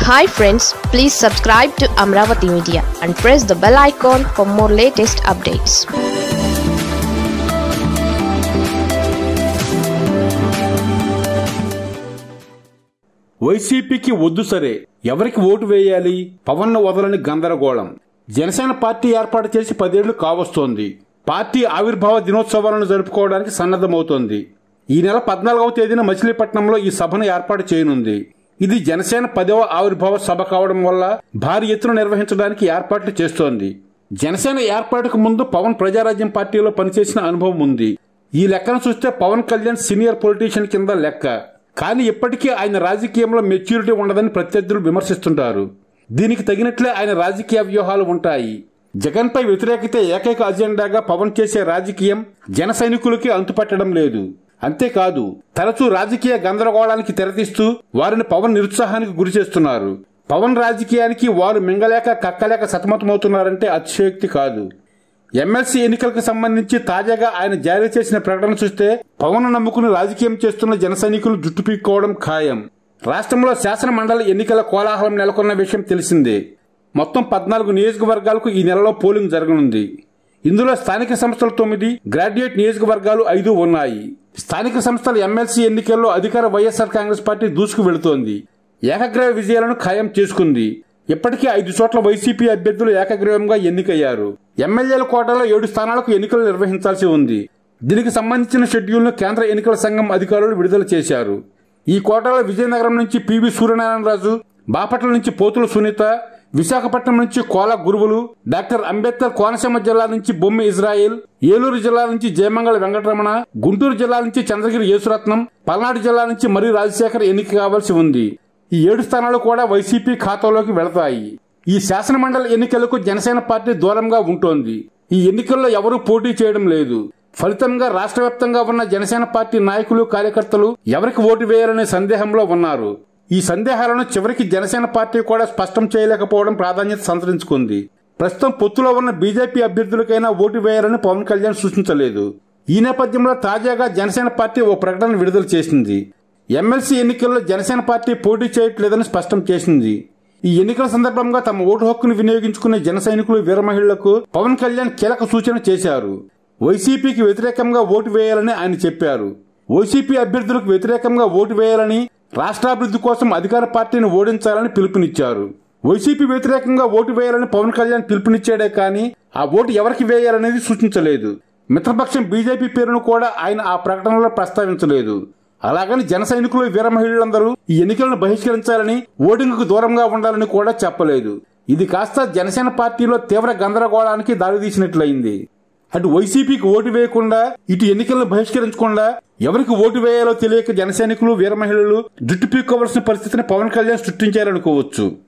hi friends please subscribe to Amaravati media and press the bell icon for more latest updates వైసీపీకి వద్దు సరే ఎవరికి vote వేయాలి పవన్ వదలని గందరగోళం జనసేన పార్టీ ఏర్పాటు చేసి పదేళ్లు కావస్తోంది పార్టీ ఆవిర్భావ దినోత్సవాలను జరుపుకోవడానికి సన్నద్ధమవుతోంది ఈ నెల పద్నాలుగవ తేదీన మచిలీపట్నంలో ఈ సభను ఏర్పాటు చేయనుంది ఇది జనసేన పదవ ఆవిర్భావ సభ కావడం వల్ల భారీ ఎత్తున నిర్వహించడానికి ఏర్పాట్లు చేస్తోంది జనసేన ఏర్పాటుకు ముందు పవన్ ప్రజారాజ్యం పార్టీలో పనిచేసిన అనుభవం ఉంది ఈ లెక్కను చూస్తే పవన్ కళ్యాణ్ సీనియర్ పొలిటీషియన్ కింద లెక్క కానీ ఇప్పటికీ ఆయన రాజకీయంలో మెచ్యూరిటీ ఉండదని ప్రత్యర్థులు విమర్శిస్తుంటారు దీనికి తగినట్లే ఆయన రాజకీయ వ్యూహాలు ఉంటాయి జగన్పై వ్యతిరేకత ఏకైక అజెండాగా పవన్ చేసే రాజకీయం జన సైనికులకి అంతుపట్టడం లేదు అంతేకాదు తరచూ రాజకీయ గందరగోళానికి తెరతీస్తూ వారిని పవన్ నిరుత్సాహానికి గురి చేస్తున్నారు పవన్ రాజకీయానికి వారు మింగలేక కక్కలేక సతమతమవుతున్నారంటే అతిశయోక్తి కాదు ఎమ్మెల్సీ ఎన్నికలకు సంబంధించి తాజాగా ఆయన జారీ చేసిన ప్రకటన చూస్తే పవన్ నమ్ముకుని రాజకీయం చేస్తున్న జన సైనికులు జుట్టు పీక్కోవడం ఖాయం రాష్ట్రంలో శాసన మండలి ఎన్నికల కోలాహలం నెలకొన్న విషయం తెలిసిందే మొత్తం పద్నాలుగు నియోజకవర్గాలకు ఈ నెలలో పోలింగ్ జరగనుంది ఇందులో స్థానిక సంస్థలు తొమ్మిది గ్రాడ్యుయేట్ నియోజకవర్గాలు ఐదు ఉన్నాయి స్థానిక సంస్థల ఎమ్మెల్సీ ఎన్నికల్లో అధికార వైఎస్ఆర్ కాంగ్రెస్ పార్టీ దూసుకు వెళుతోంది ఏకగ్రీవ విజయాలను ఖాయం చేసుకుంది ఇప్పటికే ఐదు చోట్ల వైసీపీ అభ్యర్థులు ఏకగ్రీవంగా ఎన్నికయ్యారు ఎమ్మెల్యేల కోటాలో ఏడు స్థానాలకు ఎన్నికలు నిర్వహించాల్సి ఉంది దీనికి సంబంధించిన షెడ్యూల్ను కేంద్ర ఎన్నికల సంఘం అధికారులు విడుదల చేశారు ఈ కోటాలో విజయనగరం నుంచి పివి సూర్యనారాయణరాజు బాపట్ల నుంచి పోతుల సునీత విశాఖపట్నం నుంచి కోల గురువులు డాక్టర్ అంబేద్కర్ కోనసీమ జిల్లా నుంచి బొమ్మి ఇజ్రాయిల్ ఏలూరు జిల్లా నుంచి జయమంగళ వెంకటరమణ గుంటూరు జిల్లా నుంచి చంద్రగిరి యేసురత్నం పల్నాడు జిల్లా నుంచి మరి రాజశేఖర్ ఎన్నిక కావాల్సి ఉంది ఈ ఏడు స్థానాలు కూడా వైసీపీ ఖాతాలోకి వెళతాయి ఈ శాసనమండలి ఎన్నికలకు జనసేన పార్టీ దూరంగా ఉంటోంది ఈ ఎన్నికల్లో ఎవరూ పోటీ చేయడం లేదు ఫలితంగా రాష్ట్ర వ్యాప్తంగా ఉన్న జనసేన పార్టీ నాయకులు కార్యకర్తలు ఎవరికి ఓటు వేయాలనే సందేహంలో ఉన్నారు ఈ సందేహాలను చివరికి జనసేన పార్టీ కూడా స్పష్టం చేయలేకపోవడం ప్రాధాన్యత సంతరించుకుంది ప్రస్తుతం పొత్తులో ఉన్న బీజేపీ అభ్యర్థులకైనా ఓటు వేయాలని పవన్ కళ్యాణ్ సూచించలేదు ఈ నేపథ్యంలో తాజాగా జనసేన పార్టీ ఓ ప్రకటన విడుదల చేసింది ఎమ్మెల్సీ ఎన్నికల్లో జనసేన పార్టీ పోటీ చేయట్లేదని స్పష్టం చేసింది ఈ ఎన్నికల సందర్భంగా తమ ఓటు హక్కును వినియోగించుకునే జన సైనికులు వీర మహిళలకు పవన్ కళ్యాణ్ కీలక సూచన చేశారు వైసీపీకి వ్యతిరేకంగా ఓటు వేయాలని ఆయన చెప్పారు వైసీపీ అభ్యర్థులకు వ్యతిరేకంగా ఓటు వేయాలని రాష్ట్రాభివృద్ధి కోసం అధికార పార్టీని ఓడించాలని పిలుపునిచ్చారు వైసీపీ వ్యతిరేకంగా ఓటు వేయాలని పవన్ కళ్యాణ్ పిలుపునిచ్చాడే కానీ ఆ ఓటు ఎవరికి వేయాలనేది సూచించలేదు మిత్రపక్షం బీజేపీ పేరును కూడా ఆయన ఆ ప్రకటనలో ప్రస్తావించలేదు అలాగని జన సైనికులు వీర మహిళలందరూ ఈ ఎన్నికలను బహిష్కరించాలని ఓటింగ్కు దూరంగా ఉండాలని కూడా చెప్పలేదు ఇది కాస్త జనసేన పార్టీలో తీవ్ర గందరగోళానికి దారితీసినట్లయింది అటు వైసీపీకి ఓటు వేయకుండా ఇటు ఎన్నికలను బహిష్కరించకుండా ఎవరికి ఓటు వేయాలో తెలియక జనసైనికులు వీర మహిళలు జుట్టు పీక్కోవలసిన పరిస్థితిని పవన్ కళ్యాణ్ సృష్టించారనుకోవచ్చు